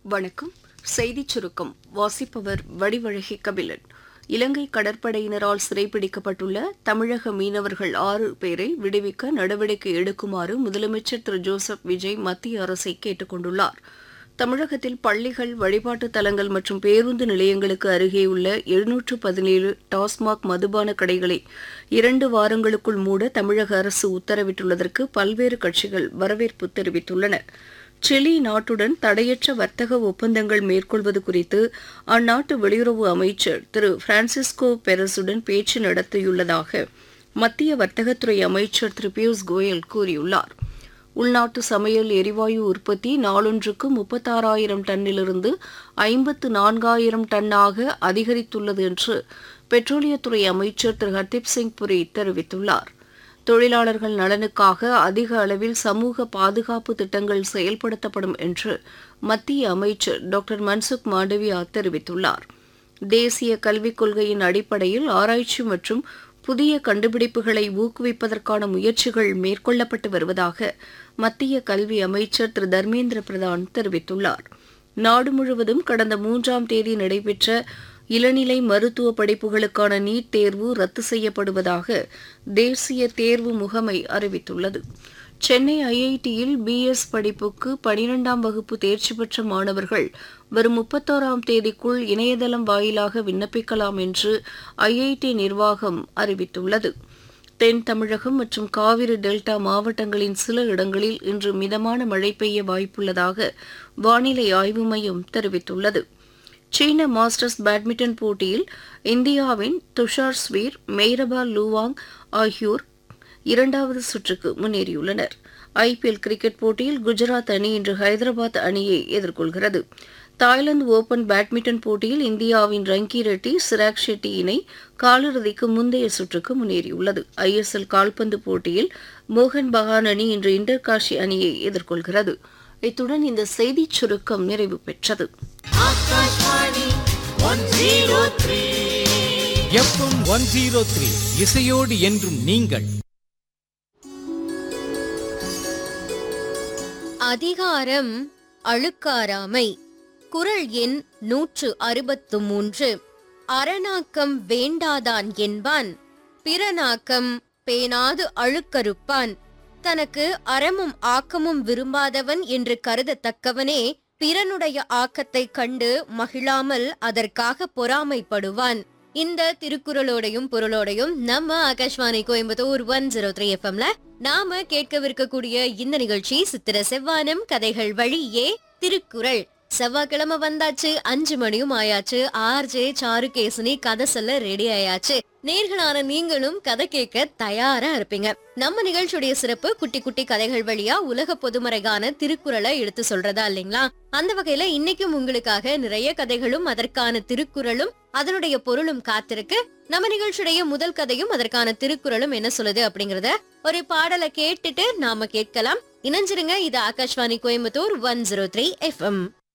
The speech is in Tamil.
வணக்கம் செய்திச் சுருக்கம் வாசிப்பவர் வடிவழகி கபிலன் இலங்கை கடற்படையினரால் சிறைப்பிடிக்கப்பட்டுள்ள தமிழக மீனவர்கள் ஆறு பேரை விடுவிக்க நடவடிக்கை எடுக்குமாறு முதலமைச்சர் திரு ஜோசப் விஜய் மத்திய அரசை கேட்டுக் கொண்டுள்ளார் தமிழகத்தில் பள்ளிகள் வழிபாட்டுத் தலங்கள் மற்றும் பேருந்து நிலையங்களுக்கு அருகேயுள்ள எழுநூற்று பதினேழு டாஸ்மாக் மதுபான கடைகளை இரண்டு வாரங்களுக்குள் மூட தமிழக அரசு உத்தரவிட்டுள்ளதற்கு பல்வேறு கட்சிகள் வரவேற்பு தெரிவித்துள்ளன சிலி நாட்டுடன் தடையற்ற வர்த்தக ஒப்பந்தங்கள் மேற்கொள்வது குறித்து அந்நாட்டு வெளியுறவு அமைச்சர் திரு பிரான்சிஸ்கோ பெரஸுடன் பேச்சு நடத்தியுள்ளதாக மத்திய வர்த்தகத்துறை அமைச்சர் திரு பியூஷ் கோயல் கூறியுள்ளார் உள்நாட்டு சமையல் எரிவாயு உற்பத்தி நாளொன்றுக்கு முப்பத்தாறாயிரம் டன்னிலிருந்து ஐம்பத்து நான்காயிரம் டன்னாக அதிகரித்துள்ளது என்று பெட்ரோலியத்துறை அமைச்சர் திரு ஹர்தீப் சிங் புரி தெரிவித்துள்ளார் தொழிலாளர்கள் நலனுக்காக அதிக அளவில் சமூக பாதுகாப்பு திட்டங்கள் செயல்படுத்தப்படும் என்று மத்திய அமைச்சர் டாக்டர் மன்சுக் மாண்டவியா தெரிவித்துள்ளார் தேசிய கல்விக் கொள்கையின் அடிப்படையில் ஆராய்ச்சி மற்றும் புதிய கண்டுபிடிப்புகளை ஊக்குவிப்பதற்கான முயற்சிகள் மேற்கொள்ளப்பட்டு வருவதாக மத்திய கல்வி அமைச்சர் திரு தர்மேந்திர பிரதான் தெரிவித்துள்ளார் நாடு முழுவதும் கடந்த மூன்றாம் தேதி நடைபெற்ற இளநிலை மருத்துவ படிப்புகளுக்கான நீட் தேர்வு ரத்து செய்யப்படுவதாக தேசிய தேர்வு முகமை அறிவித்துள்ளது சென்னை ஐஐடியில் பிஎஸ் படிப்புக்கு பனிரெண்டாம் வகுப்பு தேர்ச்சி பெற்ற மாணவர்கள் வரும் முப்பத்தோராம் தேதிக்குள் இணையதளம் வாயிலாக விண்ணப்பிக்கலாம் என்று ஐஐடி நிர்வாகம் அறிவித்துள்ளது தென் தமிழகம் மற்றும் காவிரி டெல்டா மாவட்டங்களின் சில இடங்களில் இன்று மிதமான மழை பெய்ய வாய்ப்புள்ளதாக வானிலை ஆய்வு மையம் தெரிவித்துள்ளது சீன மாஸ்டர்ஸ் பேட்மிண்டன் போட்டியில் இந்தியாவின் துஷார் ஸ்வீர் மெய்ரபா லூவாங் ஆகியோர் இரண்டாவது சுற்றுக்கு முன்னேறியுள்ளனர் ஐபிஎல் கிரிக்கெட் போட்டியில் குஜராத் அணி இன்று ஹைதராபாத் அணியை எதிர்கொள்கிறது தாய்லாந்து ஓபன் பேட்மிண்டன் போட்டியில் இந்தியாவின் ரங்கி ரெட்டி சிராக் ஷெட்டி இணை காலிறுதிக்கு முந்தைய சுற்றுக்கு முன்னேறியுள்ளது ஐஎஸ்எல் கால்பந்து போட்டியில் மோகன் பகான் அணி இன்று இன்டர் காஷி அணியை எதிர்கொள்கிறது இத்துடன் இந்த செய்திச் சுருக்கம் நிறைவு பெற்றது எஃப்எம் ஒன் ஜீரோ த்ரீ இசையோடு என்றும் நீங்கள் அதிகாரம் அழுக்காராமை குரல் எண் நூற்று அறுபத்து மூன்று அரணாக்கம் வேண்டாதான் என்பான் பிறனாக்கம் பேணாது அழுக்கறுப்பான் தனக்கு அறமும் ஆக்கமும் விரும்பாதவன் என்று கருதத்தக்கவனே பிறனுடைய ஆக்கத்தைக் கண்டு மகிழாமல் அதற்காக பொறாமைப்படுவான் இந்த திருக்குறளோடையும் பொருளோடையும் நம்ம Akashvani Coimbatore one zero three எஃப்எம்ல நாம கேட்கவிருக்கக்கூடிய இந்த நிகழ்ச்சி சித்திர செவ்வானம் கதைகள் வழியே திருக்குறள் செவ்வாய்க்கிழமை வந்தாச்சு அஞ்சு மணியும் ஆயாச்சு ஆர்ஜே சாருகேசினி கதை சொல்ல ரெடி ஆயாச்சு நேர்களான நீங்களும் கதை கேட்க தயாரா இருப்பீங்க நம்ம நிகழ்ச்சியுடைய சிறப்பு குட்டி குட்டி கதைகள் வழியா உலக பொதுமறைகான திருக்குறளை எடுத்து சொல்றதா இல்லைங்களா அந்த வகையில இன்னைக்கும் உங்களுக்காக நிறைய கதைகளும் அதற்கான திருக்குறளும் அதனுடைய பொருளும் காத்திருக்கு நம்ம நிகழ்ச்சியுடைய முதல் கதையும் அதற்கான திருக்குறளும் என்ன சொல்லுது அப்படிங்கறத ஒரு பாடலை கேட்டுட்டு நாம கேட்கலாம் இணைஞ்சிருங்க இது Akashvani Coimbatore one zero three FM